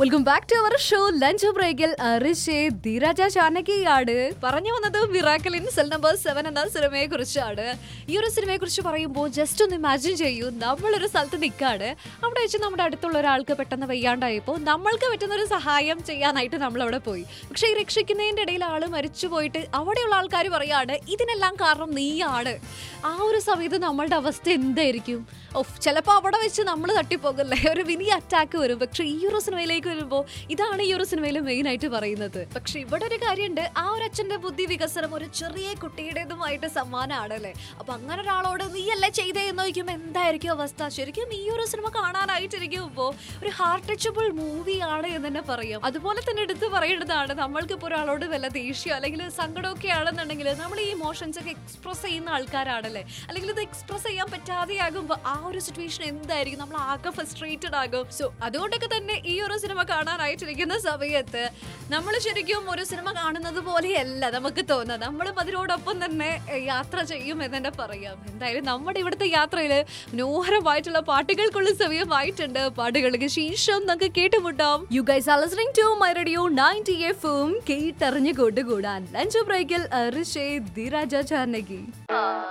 welcome back to our show lunch ബ്രേക്കിൽ ഋഷി ധീരജ ചാനകിയാണ് പറഞ്ഞു വന്നത് miracle in cell number seven എന്ന സിനിമയെ കുറിച്ചാണ് ഈ ഒരു സിനിമയെ കുറിച്ച് പറയുമ്പോൾ ജസ്റ്റ് ഒന്ന് ഇമാജിൻ ചെയ്യൂ നമ്മളൊരു സ്ഥലത്ത് നിൽക്കാണ് അവിടെ വെച്ച് നമ്മുടെ അടുത്തുള്ള ഒരാൾക്ക് പെട്ടെന്ന് വയ്യാണ്ടായപ്പോൾ നമ്മൾക്ക് പറ്റുന്ന ഒരു സഹായം ചെയ്യാനായിട്ട് നമ്മൾ അവിടെ പോയി പക്ഷെ ഈ രക്ഷിക്കുന്നതിന്റെ ഇടയിൽ ആള് മരിച്ചു പോയിട്ട് അവിടെയുള്ള ആൾക്കാർ പറയാണ് ഇതിനെല്ലാം കാരണം നീയാണ് ആ ഒരു സമയത്ത് നമ്മളുടെ അവസ്ഥ എന്തായിരിക്കും ഓഫ് ചിലപ്പോൾ അവിടെ വെച്ച് നമ്മൾ തട്ടിപ്പോകല്ലേ ഒരു വലിയ അറ്റാക്ക് വരും പക്ഷെ ഈ ഒരു സിനിമയിലേക്ക് വരുമ്പോൾ ഇതാണ് ഈ ഒരു സിനിമയിൽ മെയിൻ ആയിട്ട് പറയുന്നത് പക്ഷെ ഇവിടെ ഒരു കാര്യമുണ്ട് ആ ഒരു അച്ഛന്റെ ബുദ്ധി വികസനം ഒരു ചെറിയ കുട്ടിയുടേതുമായിട്ട് സമ്മാനമാണ് അല്ലേ അപ്പൊ അങ്ങനെ ഒരാളോട് നീ അല്ലേ ചെയ്തേ എന്ന് ചോദിക്കുമ്പോൾ എന്തായിരിക്കും അവസ്ഥ ശരിക്കും ഈ ഒരു സിനിമ കാണാനായിട്ടിരിക്കുമ്പോൾ ഒരു ഹാർട്ട് ടച്ചബിൾ മൂവിയാണ് എന്ന് തന്നെ പറയാം അതുപോലെ തന്നെ എടുത്ത് പറയേണ്ടതാണ് നമ്മൾക്കിപ്പോൾ ഒരാളോട് വല്ല ദേഷ്യം അല്ലെങ്കിൽ സങ്കടമൊക്കെ ആണെന്നുണ്ടെങ്കിൽ നമ്മൾ ഈ ഇമോഷൻസ് ഒക്കെ എക്സ്പ്രസ് ചെയ്യുന്ന ആൾക്കാരാണല്ലേ അല്ലെങ്കിൽ ഇത് എക്സ്പ്രസ് ചെയ്യാൻ പറ്റാതെയാകുമ്പോൾ ആ ഒരു സിറ്റുവേഷൻ എന്തായിരിക്കും നമ്മൾ ആകെ ഫ്രസ്ട്രേറ്റഡ് ആകും സോ അതുകൊണ്ടൊക്കെ തന്നെ ഈ ഒരു സിനിമ കാണാനായിട്ടിരിക്കുന്ന സമയത്ത് നമ്മൾ ശരിക്കും ഒരു സിനിമ കാണുന്നത് പോലെയല്ല നമുക്ക് തോന്നുക നമ്മളും അതിനോടൊപ്പം തന്നെ എ, യാത്ര ചെയ്യും എന്ന് തന്നെ പറയാം എന്തായാലും നമ്മുടെ ഇവിടുത്തെ യാത്രയിൽ മനോഹരമായിട്ടുള്ള പാട്ടുകൾക്കുള്ള സമയമായിട്ടുണ്ട് പാട്ടുകൾക്ക് ശേഷം നമുക്ക് കേട്ടുമുട്ടാം you guys are listening to my radio 90 എഫും കേട്ടറിഞ്ഞു കൊണ്ടുകൂടാൻ ലഞ്ച് ബ്രേക്കിൽ ഋഷേ ധീരാജ ചാനകി